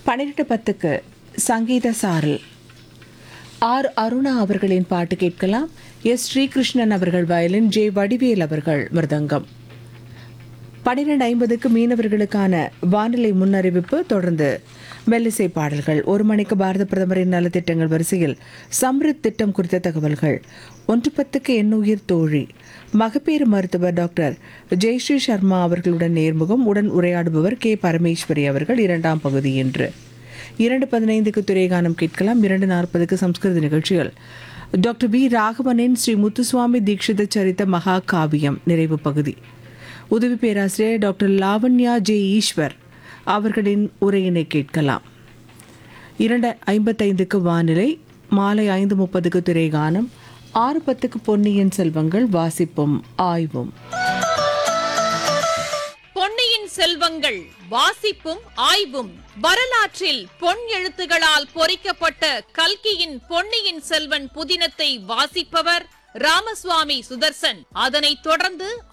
பன்னிரெண்டு பத்துக்கு சங்கீத சாரல் ஆர் அருணா அவர்களின் பாட்டு கேட்கலாம் எஸ் ஸ்ரீகிருஷ்ணன் அவர்கள் வயலின் ஜே வடிவேல் அவர்கள் மிருதங்கம் பன்னிரெண்டு ஐம்பதுக்கு மீனவர்களுக்கான வானிலை முன்னறிவிப்பு தொடர்ந்து மெல்லிசை பாடல்கள் ஒரு மணிக்கு பாரத பிரதமரின் நலத்திட்டங்கள் வரிசையில் சம்ரித் திட்டம் குறித்த தகவல்கள் ஒன்று பத்துக்கு எண்ணுயிர் தோழி மகப்பேறு மருத்துவர் டாக்டர் ஜெயஸ்ரீ சர்மா அவர்களுடன் நேர்முகம் உடன் உரையாடுபவர் கே பரமேஸ்வரி அவர்கள் இரண்டாம் பகுதி என்று இரண்டு பதினைந்துக்கு துறைகானம் கேட்கலாம் இரண்டு நாற்பதுக்கு சம்ஸ்கிருத நிகழ்ச்சிகள் டாக்டர் பி ராகவனின் ஸ்ரீ முத்துசுவாமி தீட்சித சரித்த மகா காவியம் நிறைவு பகுதி உதவி பேராசிரியர் டாக்டர் லாவண்யா ஜே ஈஸ்வர் அவர்களின் உரையினை கேட்கலாம் இரண்டு ஐம்பத்தைந்துக்கு வானிலை மாலை ஐந்து முப்பதுக்கு திரைகானம் ஆறு பத்துக்கு பொன்னியின் செல்வங்கள் வாசிப்பும் ஆய்வும் பொன்னியின் செல்வங்கள் வாசிப்பும் ஆய்வும் வரலாற்றில் பொன் எழுத்துகளால் பொறிக்கப்பட்ட கல்கியின் பொன்னியின் செல்வன் புதினத்தை வாசிப்பவர் ராமசுவாமி சுதர்சன் அதனைத் தொடர்ந்து